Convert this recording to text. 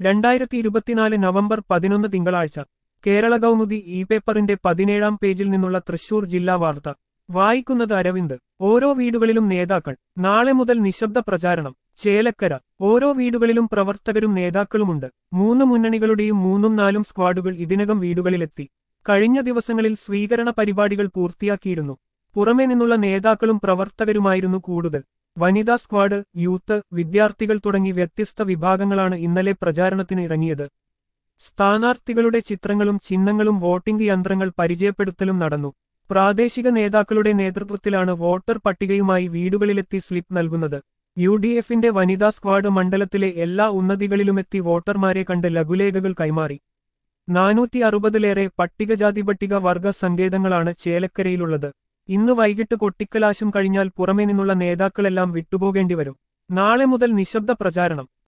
രണ്ടായിരത്തി ഇരുപത്തിനാല് നവംബർ പതിനൊന്ന് തിങ്കളാഴ്ച കേരള കൗമുദി ഇ പേപ്പറിന്റെ പതിനേഴാം പേജിൽ നിന്നുള്ള തൃശൂർ ജില്ലാ വാർത്ത വായിക്കുന്നത് അരവിന്ദ് ഓരോ വീടുകളിലും നേതാക്കൾ നാളെ മുതൽ നിശബ്ദ പ്രചാരണം ചേലക്കര ഓരോ വീടുകളിലും പ്രവർത്തകരും നേതാക്കളുമുണ്ട് മൂന്ന് മുന്നണികളുടെയും മൂന്നും നാലും സ്ക്വാഡുകൾ ഇതിനകം വീടുകളിലെത്തി കഴിഞ്ഞ ദിവസങ്ങളിൽ സ്വീകരണ പരിപാടികൾ പൂർത്തിയാക്കിയിരുന്നു പുറമേ നിന്നുള്ള നേതാക്കളും പ്രവർത്തകരുമായിരുന്നു കൂടുതൽ വനിതാ സ്ക്വാഡ് യൂത്ത് വിദ്യാർത്ഥികൾ തുടങ്ങി വ്യത്യസ്ത വിഭാഗങ്ങളാണ് ഇന്നലെ പ്രചാരണത്തിന് ഇറങ്ങിയത് സ്ഥാനാർത്ഥികളുടെ ചിത്രങ്ങളും ചിഹ്നങ്ങളും വോട്ടിംഗ് യന്ത്രങ്ങൾ പരിചയപ്പെടുത്തലും നടന്നു പ്രാദേശിക നേതാക്കളുടെ നേതൃത്വത്തിലാണ് വോട്ടർ പട്ടികയുമായി വീടുകളിലെത്തി സ്ലിപ്പ് നൽകുന്നത് യു ഡി എഫിന്റെ വനിതാ സ്ക്വാഡ് മണ്ഡലത്തിലെ എല്ലാ ഉന്നതികളിലുമെത്തി വോട്ടർമാരെ കണ്ട് ലഘുലേഖകൾ കൈമാറി നാനൂറ്റി അറുപതിലേറെ പട്ടികജാതി പട്ടിക വർഗ സങ്കേതങ്ങളാണ് ചേലക്കരയിലുള്ളത് ഇന്ന് വൈകിട്ട് കൊട്ടിക്കലാശം കഴിഞ്ഞാൽ പുറമേ നിന്നുള്ള നേതാക്കളെല്ലാം വിട്ടുപോകേണ്ടിവരും നാളെ മുതൽ നിശബ്ദ പ്രചാരണം